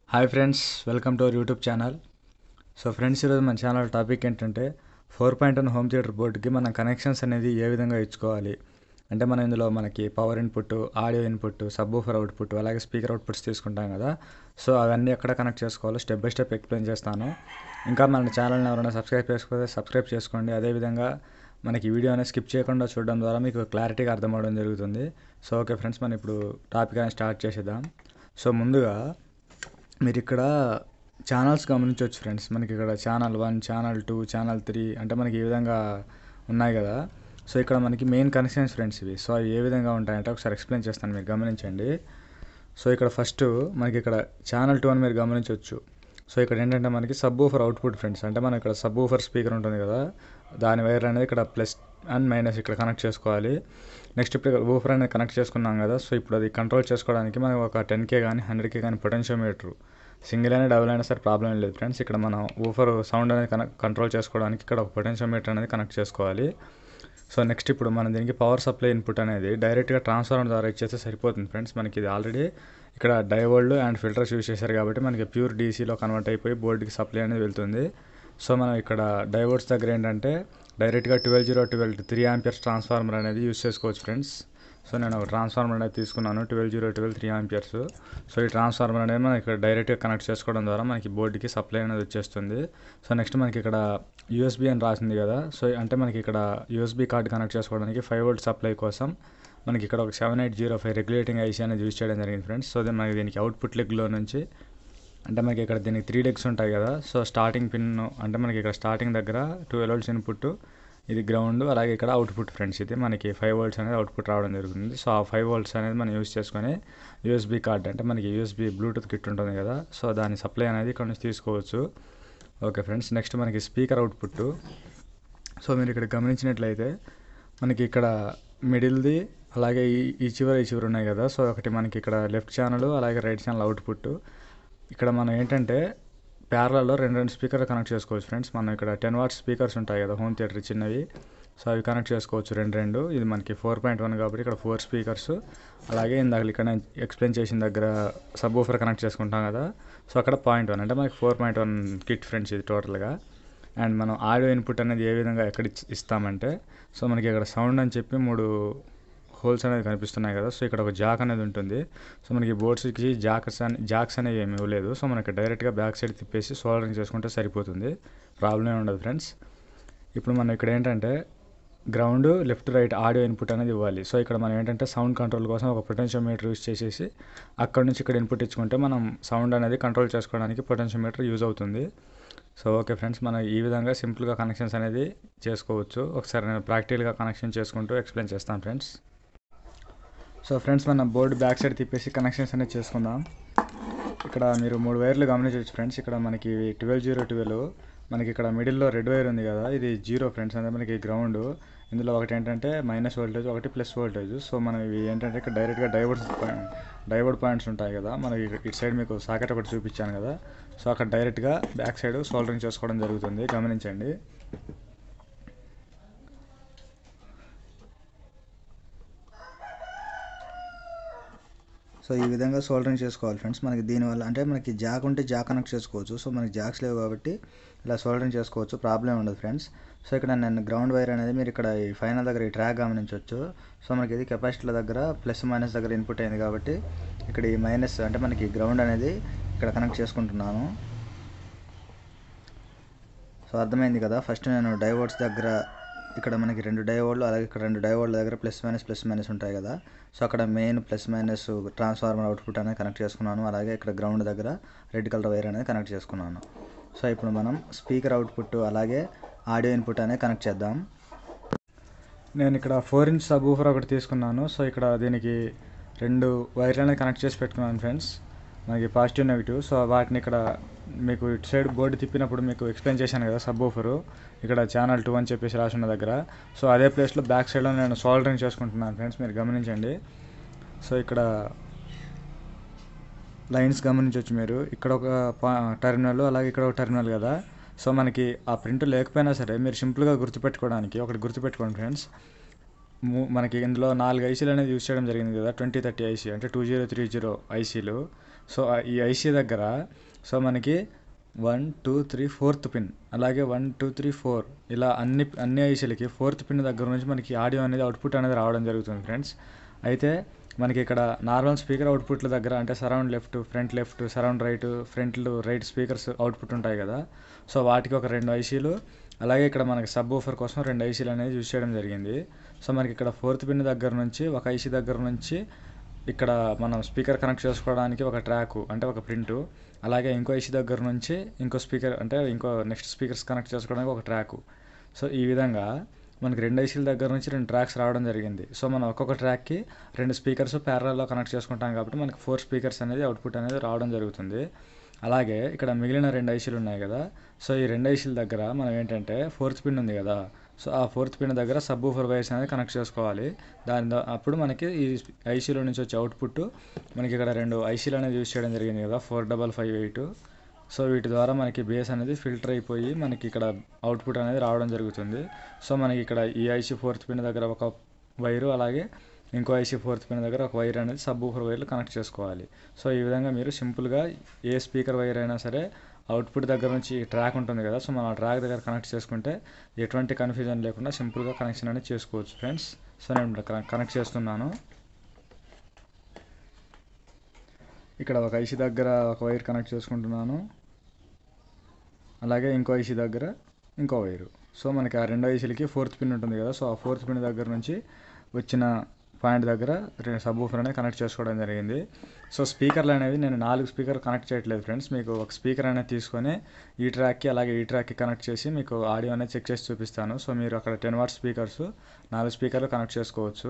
hi friends welcome to our YouTube channel so friends ఈరోజు మన channel topic ఏంటంటే four point one home theater బోర్డుకి మనం connections అనేది ఏ విధంగా ఇచ్చుకోవాలి అంటే మనం ఇందులో మనకి power input audio input subwoofer output అలాగే స్పీకర్ అవుట్పుట్స్ తీసుకుంటాం కదా సో అవన్నీ ఎక్కడ కనెక్ట్ చేసుకోవాలో స్టెప్ బై స్టెప్ ఎక్స్ప్లెయిన్ చేస్తాను ఇంకా మన ఛానల్ని ఎవరైనా సబ్స్క్రైబ్ చేసుకోతే సబ్స్క్రైబ్ చేసుకోండి అదేవిధంగా మనకి వీడియో అనేది స్కిప్ చేయకుండా చూడడం ద్వారా మీకు క్లారిటీగా అర్థమవడం జరుగుతుంది సో ఓకే ఫ్రెండ్స్ మనం ఇప్పుడు టాపిక్ అనేది స్టార్ట్ చేసేద్దాం సో ముందుగా మీరు ఇక్కడ ఛానల్స్ గమనించవచ్చు ఫ్రెండ్స్ మనకి ఇక్కడ channel one channel two channel three అంటే మనకి ఈ విధంగా ఉన్నాయి కదా సో ఇక్కడ మనకి మెయిన్ కనెక్షన్స్ ఫ్రెండ్స్ ఇవి సో అవి ఏ విధంగా ఉంటాయంటే ఒకసారి ఎక్స్ప్లెయిన్ చేస్తాను మీరు గమనించండి సో ఇక్కడ ఫస్ట్ మనకి ఇక్కడ ఛానల్ టూ అని మీరు గమనించవచ్చు సో ఇక్కడ ఏంటంటే మనకి సబ్ ఊఫర్ అవుట్పుట్ ఫ్రెండ్స్ అంటే మనం ఇక్కడ సబ్ ఊఫర్ స్పీకర్ ఉంటుంది కదా దాని వైర్ అనేది ఇక్కడ ప్లస్ అండ్ మైనస్ ఇక్కడ కనెక్ట్ చేసుకోవాలి నెక్స్ట్ ఇప్పుడు ఇక్కడ ఊఫర్ అనేది కనెక్ట్ చేసుకున్నాం కదా సో ఇప్పుడు అది కంట్రోల్ చేసుకోవడానికి మనకి ఒక టెన్ కే కానీ హండ్రెడ్ కే కానీ పొటెన్షియోమీటర్ సింగిల్ అయినా డబుల్ అయినా సరే ప్రాబ్లం ఏం లేదు ఫ్రెండ్స్ ఇక్కడ మనం ఊఫర్ సౌండ్ అనేది కనెక్ట్ కంట్రోల్ చేసుకోవడానికి ఇక్కడ ఒక పొటెన్షియోమీటర్ అనేది కనెక్ట్ చేసుకోవాలి సో నెక్స్ట్ ఇప్పుడు మనం దీనికి పవర్ సప్లై ఇన్పుట్ అనేది డైరెక్ట్గా ట్రాన్స్ఫార్మర్ ద్వారా ఇచ్చేస్తే సరిపోతుంది ఫ్రెండ్స్ మనకి ఇది ఆల్రెడీ ఇక్కడ డైవర్డ్ అండ్ ఫిల్టర్స్ యూస్ చేశారు కాబట్టి మనకి ప్యూర్ డీసీలో కన్వర్ట్ అయిపోయి బోర్డుకి సప్లై అనేది వెళ్తుంది సో మనం ఇక్కడ డైవర్డ్స్ దగ్గర ఏంటంటే డైరెక్ట్గా twelve zero twelve three amperes transformer అనేది యూస్ చేసుకోవచ్చు ఫ్రెండ్స్ సో నేను ఒక ట్రాన్స్ఫార్మర్ అనేది తీసుకున్నాను twelve zero twelve three amperes so ఈ ట్రాన్స్ఫార్మర్ అనేది మనం ఇక్కడ డైరెక్ట్గా కనెక్ట్ చేసుకోవడం ద్వారా మనకి బోర్డుకి సప్లై అనేది వచ్చేస్తుంది సో నెక్స్ట్ మనకి ఇక్కడ యూఎస్బీ అని రాసింది కదా సో అంటే మనకి ఇక్కడ యూఎస్బీ కార్డ్ కనెక్ట్ చేసుకోవడానికి ఫైవ్ వోల్ట్ సప్లై కోసం మనకి ఇక్కడ ఒక seven eight zero five regulating IC అనేది యూజ్ చేయడం జరిగింది ఫ్రెండ్స్ సో మనకి దీనికి అవుట్పుట్ లెగ్లో నుంచి అంటే మనకి ఇక్కడ దీనికి త్రీ లెగ్స్ ఉంటాయి కదా సో స్టార్టింగ్ పిన్ అంటే మనకి ఇక్కడ స్టార్టింగ్ దగ్గర టూ వోల్ట్స్ ఇన్పుట్ ఇది గ్రౌండ్ అలాగే ఇక్కడ అవుట్పుట్ ఫ్రెండ్స్ ఇది మనకి ఫైవ్ వోల్ట్స్ అనేది అవుట్పుట్ రావడం జరుగుతుంది సో ఆ ఫైవ్ వోల్ట్స్ అనేది మనం యూస్ చేసుకొని యూఎస్బీ కార్డ్ అంటే మనకి యూఎస్బీ బ్లూటూత్ కిట్ ఉంటుంది కదా సో దాని సప్లై అనేది ఇక్కడ నుంచి తీసుకోవచ్చు ఓకే ఫ్రెండ్స్ నెక్స్ట్ మనకి స్పీకర్ అవుట్పుట్ సో మీరు ఇక్కడ గమనించినట్లయితే మనకి ఇక్కడ మిడిల్ది అలాగే ఈ ఈ చివరి ఈ చివరి ఉన్నాయి కదా సో ఒకటి మనకి ఇక్కడ లెఫ్ట్ ఛానల్ అలాగే రైట్ ఛానల్ అవుట్పుట్ ఇక్కడ మనం ఏంటంటే ప్యారలలో రెండు రెండు స్పీకర్లు కనెక్ట్ చేసుకోవచ్చు ఫ్రెండ్స్ మనం ఇక్కడ టెన్ వాట్స్ స్పీకర్స్ ఉంటాయి కదా హోమ్ థియేటర్ చిన్నవి సో అవి కనెక్ట్ చేసుకోవచ్చు రెండు రెండు ఇది మనకి ఫోర్ పాయింట్ వన్ కాబట్టి ఇక్కడ ఫోర్ స్పీకర్స్ అలాగే ఇందాక ఇక్కడ నేను ఎక్స్ప్లెయిన్ చేసిన దగ్గర సబ్ ఊఫర్ కనెక్ట్ చేసుకుంటాం కదా సో అక్కడ పాయింట్ వన్ అంటే మనకి four point one kit friends ఇది టోటల్గా అండ్ మనం ఆడియో ఇన్పుట్ అనేది ఏ విధంగా ఎక్కడ ఇస్తామంటే సో మనకి ఇక్కడ సౌండ్ అని చెప్పి మూడు హోల్స్ అనేది కనిపిస్తున్నాయి కదా సో ఇక్కడ ఒక జాక్ అనేది ఉంటుంది సో మనకి బోర్డ్స్కి జాక్స్ అని జాక్స్ అనేవి ఏమి ఇవ్వలేదు సో మనకి డైరెక్ట్గా బ్యాక్ సైడ్ తిప్పేసి సోల్డరింగ్ చేసుకుంటే సరిపోతుంది ప్రాబ్లం ఏమి ఉండదు ఫ్రెండ్స్ ఇప్పుడు మనం ఇక్కడ ఏంటంటే ground left right audio input అనేది ఇవ్వాలి సో ఇక్కడ మనం ఏంటంటే సౌండ్ కంట్రోల్ కోసం ఒక పొటెన్షియోమీటర్ యూస్ చేసేసి అక్కడ నుంచి ఇక్కడ ఇన్పుట్ ఇచ్చుకుంటే మనం సౌండ్ అనేది కంట్రోల్ చేసుకోవడానికి పొటెన్షియోమీటర్ యూజ్ అవుతుంది సో ఓకే ఫ్రెండ్స్ మనం ఈ విధంగా సింపుల్గా కనెక్షన్స్ అనేది చేసుకోవచ్చు ఒకసారి నేను ప్రాక్టికల్గా కనెక్షన్ చేసుకుంటూ ఎక్స్ప్లెయిన్ చేస్తాను ఫ్రెండ్స్ సో ఫ్రెండ్స్ మన బోర్డు బ్యాక్ సైడ్ తిప్పేసి కనెక్షన్స్ అనేది చేసుకుందాం ఇక్కడ మీరు మూడు వైర్లు గమనించవచ్చు ఫ్రెండ్స్ ఇక్కడ మనకి ట్వెల్వ్ జీరో ట్వెల్వ్ మనకి ఇక్కడ మిడిల్లో రెడ్ వైర్ ఉంది కదా ఇది జీరో ఫ్రెండ్స్ అంటే మనకి గ్రౌండ్ ఇందులో ఒకటి ఏంటంటే మైనస్ వోల్టేజ్ ఒకటి ప్లస్ వోల్టేజ్ సో మనం ఇవి ఏంటంటే ఇక్కడ డైరెక్ట్గా డైవర్స్ డైవర్డ్ పాయింట్స్ ఉంటాయి కదా మనకి ఇటు సైడ్ మీకు సాకెట్ ఒకటి చూపించాను కదా సో అక్కడ డైరెక్ట్గా బ్యాక్ సైడ్ సోల్డరింగ్ చేసుకోవడం జరుగుతుంది గమనించండి సో ఈ విధంగా సోల్డరింగ్ చేసుకోవాలి ఫ్రెండ్స్ మనకి దీనివల్ల అంటే మనకి జాక్ ఉంటే జాక్ కనెక్ట్ చేసుకోవచ్చు సో మనకి జాక్స్ లేవు కాబట్టి ఇలా సోల్డరింగ్ చేసుకోవచ్చు ప్రాబ్లం ఉండదు ఫ్రెండ్స్ సో ఇక్కడ నేను గ్రౌండ్ వైర్ అనేది మీరు ఇక్కడ ఈ ఫైనల్ దగ్గర ఈ ట్రాక్ గమనించవచ్చు సో మనకి ఇది కెపాసిటీల దగ్గర ప్లస్ మైనస్ దగ్గర ఇన్పుట్ అయింది కాబట్టి ఇక్కడ ఈ మైనస్ అంటే మనకి గ్రౌండ్ అనేది ఇక్కడ కనెక్ట్ చేసుకుంటున్నాను సో అర్థమైంది కదా ఫస్ట్ నేను డైవర్డ్స్ దగ్గర ఇక్కడ మనకి రెండు డైవర్డ్లు అలాగే ఇక్కడ రెండు డైవర్డ్ల దగ్గర ప్లస్ మైనస్ ప్లస్ మైనస్ ఉంటాయి కదా సో అక్కడ main plus minus transformer output అనేది కనెక్ట్ చేసుకున్నాను అలాగే ఇక్కడ గ్రౌండ్ దగ్గర రెడ్ కలర్ వైర్ అనేది కనెక్ట్ చేసుకున్నాను సో ఇప్పుడు మనం స్పీకర్ అవుట్పుట్ అలాగే ఆడియో ఇన్పుట్ అనేది కనెక్ట్ చేద్దాం నేను ఇక్కడ ఫోర్ ఇంచ్ సబ్ ఊఫర్ ఒకటి తీసుకున్నాను సో ఇక్కడ దీనికి రెండు వైర్లు అనేది కనెక్ట్ చేసి పెట్టుకున్నాను ఫ్రెండ్స్ మనకి పాజిటివ్ నెగిటివ్ సో వాటిని ఇక్కడ మీకు ఇటు సైడ్ బోర్డు తిప్పినప్పుడు మీకు ఎక్స్ప్లెయిన్ చేశాను కదా సబ్ ఊఫరు ఇక్కడ ఛానల్ టూ అని చెప్పేసి రాసి ఉన్న దగ్గర సో అదే ప్లేస్లో బ్యాక్ సైడ్లో నేను సోల్డరింగ్ చేసుకుంటున్నాను ఫ్రెండ్స్ మీరు గమనించండి సో ఇక్కడ లైన్స్ గమనించవచ్చు మీరు ఇక్కడ ఒక టెర్మినల్ అలాగే ఇక్కడ ఒక టెర్మినల్ కదా సో మనకి ఆ ప్రింట్ లేకపోయినా సరే మీరు సింపుల్గా గుర్తుపెట్టుకోవడానికి ఒకటి గుర్తుపెట్టుకోండి ఫ్రెండ్స్ మనకి ఇందులో నాలుగు ఐసీలు అనేది యూస్ చేయడం జరిగింది కదా ట్వంటీ థర్టీ ఐసీ అంటే టూ జీరో త్రీ జీరో ఐసీలు సో ఆ ఈ ఐసీ దగ్గర సో మనకి one two three fourth pin అలాగే వన్ టూ త్రీ ఫోర్ ఇలా అన్ని అన్ని ఐసీలకి ఫోర్త్ పిన్ దగ్గర నుంచి మనకి ఆడియో అనేది అవుట్పుట్ అనేది రావడం జరుగుతుంది ఫ్రెండ్స్ అయితే మనకి ఇక్కడ నార్మల్ స్పీకర్ అవుట్పుట్ల దగ్గర అంటే surround left front left surround right front right speakers output ఉంటాయి కదా సో వాటికి ఒక రెండు ఐసీలు అలాగే ఇక్కడ మనకి సబ్ ఊఫర్ కోసం రెండు ఐసీలు అనేది యూజ్ చేయడం జరిగింది సో మనకి ఇక్కడ ఫోర్త్ పిన్ దగ్గర నుంచి ఒక ఐసీ దగ్గర నుంచి ఇక్కడ మనం స్పీకర్ కనెక్ట్ చేసుకోవడానికి ఒక ట్రాక్ అంటే ఒక ప్రింటు అలాగే ఇంకో ఐసీ దగ్గర నుంచి ఇంకో స్పీకర్ అంటే ఇంకో నెక్స్ట్ స్పీకర్స్ కనెక్ట్ చేసుకోవడానికి ఒక ట్రాక్ సో ఈ విధంగా మనకి రెండు ఐసీల దగ్గర నుంచి రెండు ట్రాక్స్ రావడం జరిగింది సో మనం ఒక్కొక్క ట్రాక్కి రెండు స్పీకర్స్ ప్యారలలో కనెక్ట్ చేసుకుంటాం కాబట్టి మనకి ఫోర్ స్పీకర్స్ అనేది అవుట్పుట్ అనేది రావడం జరుగుతుంది అలాగే ఇక్కడ మిగిలిన రెండు ఐసీలు ఉన్నాయి కదా సో ఈ రెండు ఐసీల దగ్గర మనం ఏంటంటే ఫోర్త్ పిన్ ఉంది కదా సో ఆ ఫోర్త్ పిన్ దగ్గర సబ్ ఊఫర్ వైర్స్ అనేది కనెక్ట్ చేసుకోవాలి దాని ద- అప్పుడు మనకి ఈ ఐసీలో నుంచి వచ్చే అవుట్పుట్ మనకి ఇక్కడ రెండు ఐసీలు అనేది యూజ్ చేయడం జరిగింది కదా four double five eight so వీటి ద్వారా మనకి బేస్ అనేది ఫిల్టర్ అయిపోయి మనకి ఇక్కడ అవుట్పుట్ అనేది రావడం జరుగుతుంది సో మనకి ఇక్కడ ఈ ఐసీ ఫోర్త్ పిన్ దగ్గర ఒక వైరు అలాగే ఇంకో ఐసీ ఫోర్త్ పిన్ దగ్గర ఒక వైర్ అనేది సబ్ ఊఫర్ వైర్లు కనెక్ట్ చేసుకోవాలి సో ఈ విధంగా మీరు సింపుల్గా ఏ స్పీకర్ వైర్ అయినా సరే అవుట్పుట్ దగ్గర నుంచి ట్రాక్ ఉంటుంది కదా సో మనం ఆ ట్రాక్ దగ్గర కనెక్ట్ చేసుకుంటే ఎటువంటి కన్ఫ్యూజన్ లేకుండా సింపుల్గా కనెక్షన్ అనేది చేసుకోవచ్చు ఫ్రెండ్స్ సో నేను కనెక్ట్ చేస్తున్నాను ఇక్కడ ఒక ఐసీ దగ్గర ఒక వైర్ కనెక్ట్ చేసుకుంటున్నాను అలాగే ఇంకో ఐసీ దగ్గర ఇంకో వైరు సో మనకి ఆ రెండు ఐసీలకి ఫోర్త్ పిన్ ఉంటుంది కదా సో ఆ ఫోర్త్ పిన్ దగ్గర నుంచి వచ్చిన పాయింట్ దగ్గర రెండు సబ్ ఊఫర్ అనేది కనెక్ట్ చేసుకోవడం జరిగింది సో స్పీకర్లు అనేవి నేను నాలుగు స్పీకర్ కనెక్ట్ చేయట్లేదు ఫ్రెండ్స్ మీకు ఒక స్పీకర్ అనేది తీసుకొని ఈ ట్రాక్కి అలాగే ఈ ట్రాక్కి కనెక్ట్ చేసి మీకు ఆడియో అనేది చెక్ చేసి చూపిస్తాను సో మీరు అక్కడ టెన్ వాట్ స్పీకర్స్ నాలుగు స్పీకర్లు కనెక్ట్ చేసుకోవచ్చు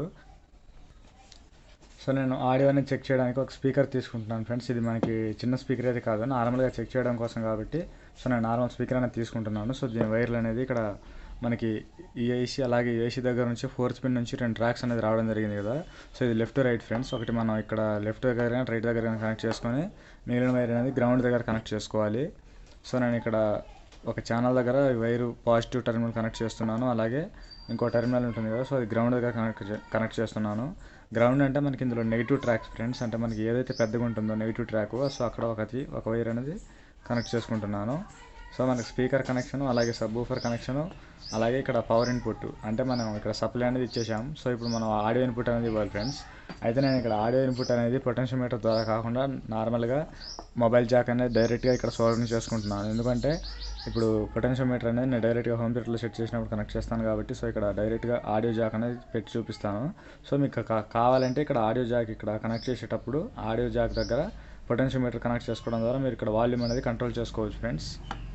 సో నేను ఆడియో అనేది చెక్ చేయడానికి ఒక స్పీకర్ తీసుకుంటున్నాను ఫ్రెండ్స్ ఇది మనకి చిన్న స్పీకర్ అయితే కాదు నార్మల్గా చెక్ చేయడం కోసం కాబట్టి సో నేను నార్మల్ స్పీకర్ అనేది తీసుకుంటున్నాను సో దీని వైర్లు అనేది ఇక్కడ మనకి ఈ ఏసీ అలాగే ఈ ఏసీ దగ్గర నుంచి ఫోర్త్ పిన్ నుంచి రెండు ట్రాక్స్ అనేది రావడం జరిగింది కదా సో ఇది లెఫ్ట్ రైట్ ఫ్రెండ్స్ ఒకటి మనం ఇక్కడ లెఫ్ట్ దగ్గర కానీ రైట్ దగ్గర కానీ కనెక్ట్ చేసుకొని మిగిలిన వైర్ అనేది గ్రౌండ్ దగ్గర కనెక్ట్ చేసుకోవాలి సో నేను ఇక్కడ ఒక ఛానల్ దగ్గర ఈ వైరు పాజిటివ్ టెర్మినల్ కనెక్ట్ చేస్తున్నాను అలాగే ఇంకో టెర్మినల్ ఉంటుంది కదా సో అది గ్రౌండ్ దగ్గర కనెక్ట్ చే- కనెక్ట్ చేస్తున్నాను గ్రౌండ్ అంటే మనకి ఇందులో నెగిటివ్ ట్రాక్స్ ఫ్రెండ్స్ అంటే మనకి ఏదైతే పెద్దగా ఉంటుందో నెగిటివ్ ట్రాక్ సో అక్కడ ఒకటి ఒక వైర్ అనేది కనెక్ట్ చేసుకుంటున్నాను సో మనకి స్పీకర్ కనెక్షన్ అలాగే సబ్ ఊఫర్ కనెక్షన్ అలాగే ఇక్కడ పవర్ ఇన్పుట్ అంటే మనం ఇక్కడ సప్లై అనేది ఇచ్చేసాం సో ఇప్పుడు మనం ఆడియో ఇన్పుట్ అనేది ఇవ్వాలి ఫ్రెండ్స్ అయితే నేను ఇక్కడ ఆడియో ఇన్పుట్ అనేది పొటెన్షియోమీటర్ ద్వారా కాకుండా నార్మల్గా మొబైల్ జాక్ అనేది డైరెక్ట్గా ఇక్కడ సోల్డరింగ్ చేసుకుంటున్నాను ఎందుకంటే ఇప్పుడు పొటెన్షియోమీటర్ అనేది నేను డైరెక్ట్గా హోమ్ థియేటర్లో సెట్ చేసినప్పుడు కనెక్ట్ చేస్తాను కాబట్టి సో ఇక్కడ డైరెక్ట్గా ఆడియో జాక్ అనేది పెట్టి చూపిస్తాను సో మీకు కా- కావాలంటే ఇక్కడ ఆడియో జాక్ ఇక్కడ కనెక్ట్ చేసేటప్పుడు ఆడియో జాక్ దగ్గర పొటెన్షియోమీటర్ కనెక్ట్ చేసుకోవడం ద్వారా మీరు ఇక్కడ వాల్యూమ్ అనేది కంట్రోల్ చేసుకోవచ్చు ఫ్రెండ్స్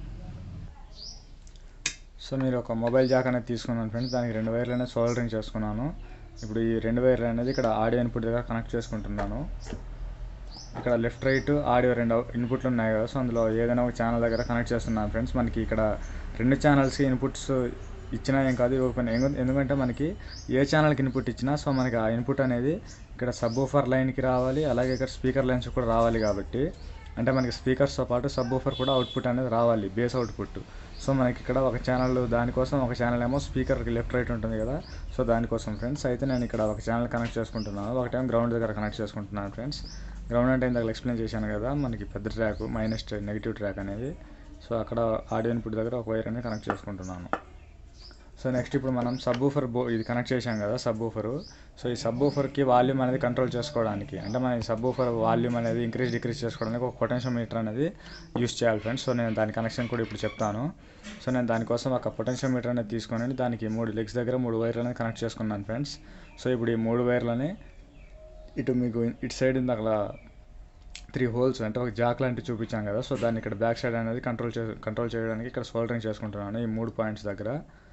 సో మీరు ఒక మొబైల్ జాక్ అనేది తీసుకున్నాను ఫ్రెండ్స్ దానికి రెండు వైర్లు అనేది సోల్డరింగ్ చేసుకున్నాను ఇప్పుడు ఈ రెండు వైర్లు అనేది ఇక్కడ ఆడియో ఇన్పుట్ దగ్గర కనెక్ట్ చేసుకుంటున్నాను ఇక్కడ లెఫ్ట్ రైట్ ఆడియో రెండు ఇన్పుట్లు ఉన్నాయి కదా సో అందులో ఏదైనా ఒక ఛానల్ దగ్గర కనెక్ట్ చేస్తున్నాను ఫ్రెండ్స్ మనకి ఇక్కడ రెండు ఛానల్స్కి ఇన్పుట్స్ ఇచ్చినా ఏం కాదు ఇవ్వకపోయినా ఎందు- ఎందుకంటే మనకి ఏ ఛానల్కి ఇన్పుట్ ఇచ్చినా సో మనకి ఆ ఇన్పుట్ అనేది ఇక్కడ సబ్ ఊఫర్ లైన్కి రావాలి అలాగే ఇక్కడ స్పీకర్ లైన్స్ కూడా రావాలి కాబట్టి అంటే మనకి స్పీకర్స్తో పాటు సబ్ ఊఫర్ కూడా అవుట్పుట్ అనేది రావాలి బేస్ అవుట్పుట్ సో మనకి ఇక్కడ ఒక ఛానల్ దానికోసం ఒక ఛానల్ ఏమో స్పీకర్కి లెఫ్ట్ రైట్ ఉంటుంది కదా సో దానికోసం ఫ్రెండ్స్ అయితే నేను ఇక్కడ ఒక ఛానల్ కనెక్ట్ చేసుకుంటున్నాను ఒక టైం గ్రౌండ్ దగ్గర కనెక్ట్ చేసుకుంటున్నాను ఫ్రెండ్స్ గ్రౌండ్ అంటే ఇందాక ఎక్స్ప్లెయిన్ చేశాను కదా మనకి పెద్ద ట్రాక్ మైనస్ నెగిటివ్ ట్రాక్ అనేది సో అక్కడ ఆడియో ఇన్పుట్ దగ్గర ఒక వైర్ అనేది కనెక్ట్ చేసుకుంటున్నాను సో నెక్స్ట్ ఇప్పుడు మనం సబ్ ఊఫర్ బో ఇది కనెక్ట్ చేశాం కదా సబ్ ఊఫరు సో ఈ సబ్ ఊఫర్కి వాల్యూమ్ అనేది కంట్రోల్ చేసుకోవడానికి అంటే మన ఈ సబ్ ఊఫర్ వాల్యూమ్ అనేది ఇంక్రీజ్ డిక్రీజ్ చేసుకోవడానికి ఒక పొటెన్షియల్ మీటర్ అనేది యూస్ చేయాలి ఫ్రెండ్స్ సో నేను దాని కనెక్షన్ కూడా ఇప్పుడు చెప్తాను సో నేను దానికోసం ఒక పొటెన్షియల్ మీటర్ అనేది తీసుకొని దానికి మూడు లెగ్స్ దగ్గర మూడు వైర్లు అనేది కనెక్ట్ చేసుకున్నాను ఫ్రెండ్స్ సో ఇప్పుడు ఈ మూడు వైర్లని ఇటు మీకు ఇటు సైడ్ ఇందాక త్రీ హోల్స్ అంటే ఒక జాక్ లాంటివి చూపించాం కదా సో దాన్ని ఇక్కడ బ్యాక్ సైడ్ అనేది కంట్రోల్ చే కంట్రోల్ చేయడానికి ఇక్కడ సోల్డరింగ్ చేసుకుంటున్నాను ఈ మూడు పాయింట్స్ దగ్గర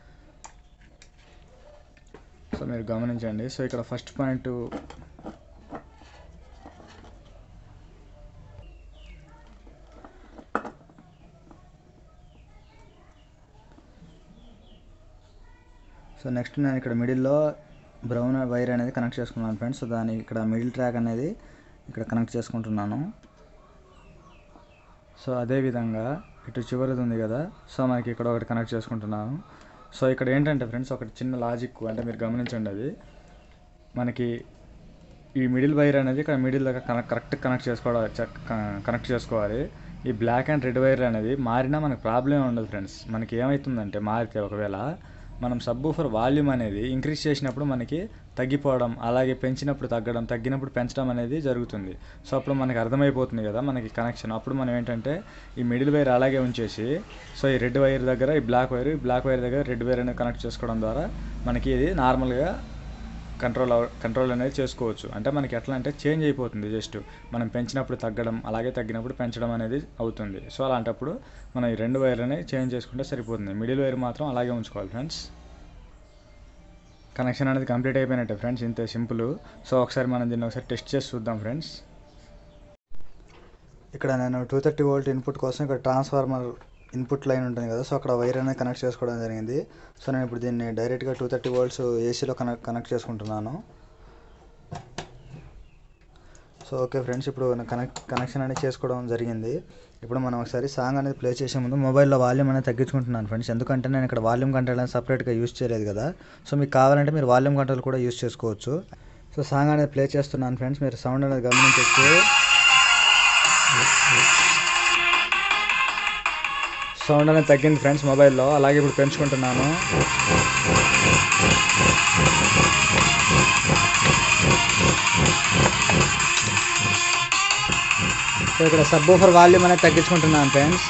సో మీరు గమనించండి సో ఇక్కడ ఫస్ట్ పాయింట్ సో నెక్స్ట్ నేను ఇక్కడ మిడిల్లో బ్రౌన్ వైర్ అనేది కనెక్ట్ చేసుకున్నాను ఫ్రెండ్స్ సో దాని ఇక్కడ మిడిల్ ట్రాక్ అనేది ఇక్కడ కనెక్ట్ చేసుకుంటున్నాను సో అదేవిధంగా ఇటు చివరిది ఉంది కదా సో మనకి ఇక్కడ ఒకటి కనెక్ట్ చేసుకుంటున్నాను సో ఇక్కడ ఏంటంటే ఫ్రెండ్స్ ఒకటి చిన్న లాజిక్ అంటే మీరు గమనించండి అది మనకి ఈ మిడిల్ వైర్ అనేది ఇక్కడ మిడిల్ దగ్గర కనెక్ట్ కరెక్ట్ కనెక్ట్ చేసుకోవడం కనెక్ట్ చేసుకోవాలి ఈ బ్లాక్ అండ్ రెడ్ వైర్ అనేది మారినా మనకు ప్రాబ్లం ఉండదు ఫ్రెండ్స్ మనకి ఏమవుతుందంటే మారితే ఒకవేళ మనం సబ్బూఫర్ వాల్యూమ్ అనేది ఇంక్రీజ్ చేసినప్పుడు మనకి తగ్గిపోవడం అలాగే పెంచినప్పుడు తగ్గడం తగ్గినప్పుడు పెంచడం అనేది జరుగుతుంది సో అప్పుడు మనకి అర్థమైపోతుంది కదా మనకి కనెక్షన్ అప్పుడు మనం ఏంటంటే ఈ మిడిల్ వైర్ అలాగే ఉంచేసి సో ఈ రెడ్ వైర్ దగ్గర ఈ బ్లాక్ వైర్ ఈ బ్లాక్ వైర్ దగ్గర రెడ్ వైర్ అనేది కనెక్ట్ చేసుకోవడం ద్వారా మనకి ఇది నార్మల్గా కంట్రోల్ కంట్రోల్ అనేది చేసుకోవచ్చు అంటే మనకి ఎట్లా అంటే చేంజ్ అయిపోతుంది జస్ట్ మనం పెంచినప్పుడు తగ్గడం అలాగే తగ్గినప్పుడు పెంచడం అనేది అవుతుంది సో అలాంటప్పుడు మనం ఈ రెండు వైర్ అనేది చేంజ్ చేసుకుంటే సరిపోతుంది మిడిల్ వైర్ మాత్రం అలాగే ఉంచుకోవాలి ఫ్రెండ్స్ కనెక్షన్ అనేది కంప్లీట్ అయిపోయినట్టే ఫ్రెండ్స్ ఇంతే సింపుల్ సో ఒకసారి మనం దీన్ని ఒకసారి టెస్ట్ చేసి చూద్దాం ఫ్రెండ్స్ ఇక్కడ నేను టూ థర్టీ వోల్ట్ ఇన్పుట్ కోసం ఇక్కడ ట్రాన్స్ఫార్మర్ ఇన్పుట్ లైన్ ఉంటుంది కదా సో అక్కడ వైర్ అనేది కనెక్ట్ చేసుకోవడం జరిగింది సో నేను ఇప్పుడు దీన్ని డైరెక్ట్గా టూ థర్టీ వోల్ట్స్ ఏసీలో కనెక్ట్ కనెక్ట్ చేసుకుంటున్నాను సో ఓకే ఫ్రెండ్స్ ఇప్పుడు కనెక్ట్ కనెక్షన్ అనేది చేసుకోవడం జరిగింది ఇప్పుడు మనం ఒకసారి సాంగ్ అనేది ప్లే చేసే ముందు మొబైల్లో వాల్యూమ్ అనేది తగ్గించుకుంటున్నాను ఫ్రెండ్స్ ఎందుకంటే నేను ఇక్కడ వాల్యూమ్ కంట్రోల్ అనేది సపరేట్గా యూస్ చేయలేదు కదా సో మీకు కావాలంటే మీరు వాల్యూమ్ కంట్రోల్ కూడా యూస్ చేసుకోవచ్చు సో సాంగ్ అనేది ప్లే చేస్తున్నాను ఫ్రెండ్స్ మీరు సౌండ్ అనేది గమనించవచ్చు సౌండ్ అనేది తగ్గింది ఫ్రెండ్స్ మొబైల్లో అలాగే ఇప్పుడు పెంచుకుంటున్నాను సో ఇక్కడ సబ్బూఫర్ వాల్యూమ్ అనేది తగ్గించుకుంటున్నాను ఫ్రెండ్స్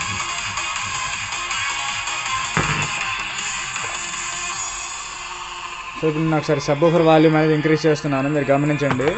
సో ఇప్పుడు నేను ఒకసారి సబ్బూఫర్ వాల్యూమ్ అనేది ఇంక్రీజ్ చేస్తున్నాను మీరు గమనించండి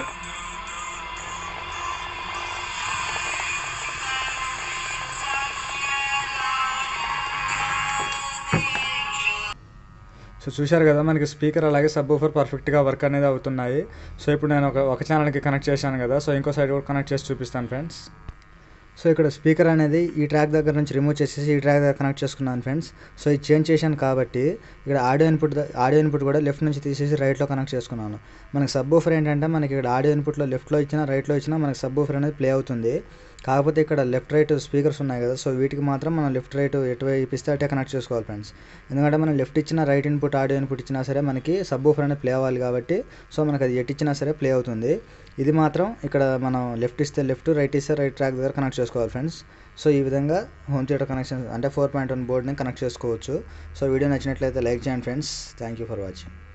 సో చూశారు కదా మనకి స్పీకర్ అలాగే సబ్ ఊఫర్ పర్ఫెక్ట్గా వర్క్ అనేది అవుతున్నాయి సో ఇప్పుడు నేను ఒక ఒక ఛానల్కి కనెక్ట్ చేశాను కదా సో ఇంకో సైడ్ కూడా కనెక్ట్ చేసి చూపిస్తాను ఫ్రెండ్స్ సో ఇక్కడ స్పీకర్ అనేది ఈ ట్రాక్ దగ్గర నుంచి రిమూవ్ చేసేసి ఈ ట్రాక్ దగ్గర కనెక్ట్ చేసుకున్నాను ఫ్రెండ్స్ సో ఇది చేంజ్ చేశాను కాబట్టి ఇక్కడ ఆడియో ఇన్పుట్ ఆడియో ఇన్పుట్ కూడా లెఫ్ట్ నుంచి తీసేసి రైట్లో కనెక్ట్ చేసుకున్నాను మనకి సబ్ ఊఫర్ ఏంటంటే మనకి ఇక్కడ ఆడియో ఇన్పుట్లో లెఫ్ట్లో ఇచ్చినా రైట్లో ఇచ్చినా మనకి సబ్ ఊఫర్ అనేది ప్లే అవుతుంది కాకపోతే ఇక్కడ లెఫ్ట్ రైట్ స్పీకర్స్ ఉన్నాయి కదా సో వీటికి మాత్రం మనం లెఫ్ట్ రైట్ ఎటువైపు ఇస్తే అటే కనెక్ట్ చేసుకోవాలి ఫ్రెండ్స్ ఎందుకంటే మనం లెఫ్ట్ ఇచ్చిన రైట్ ఇన్పుట్ ఆడియో ఇన్పుట్ ఇచ్చినా సరే మనకి సబ్ ఊఫర్ అనేది ప్లే అవ్వాలి కాబట్టి సో మనకి అది ఎటు ఇచ్చినా సరే ప్లే అవుతుంది ఇది మాత్రం ఇక్కడ మనం లెఫ్ట్ ఇస్తే లెఫ్ట్ రైట్ ఇస్తే రైట్ ట్రాక్ దగ్గర కనెక్ట్ చేసుకోవాలి ఫ్రెండ్స్ సో ఈ విధంగా హోమ్ థియేటర్ కనెక్షన్ అంటే ఫోర్ పాయింట్ వన్ బోర్డ్ని కనెక్ట్ చేసుకోవచ్చు సో వీడియో నచ్చినట్లయితే లైక్ చేయండి friends thank you for watching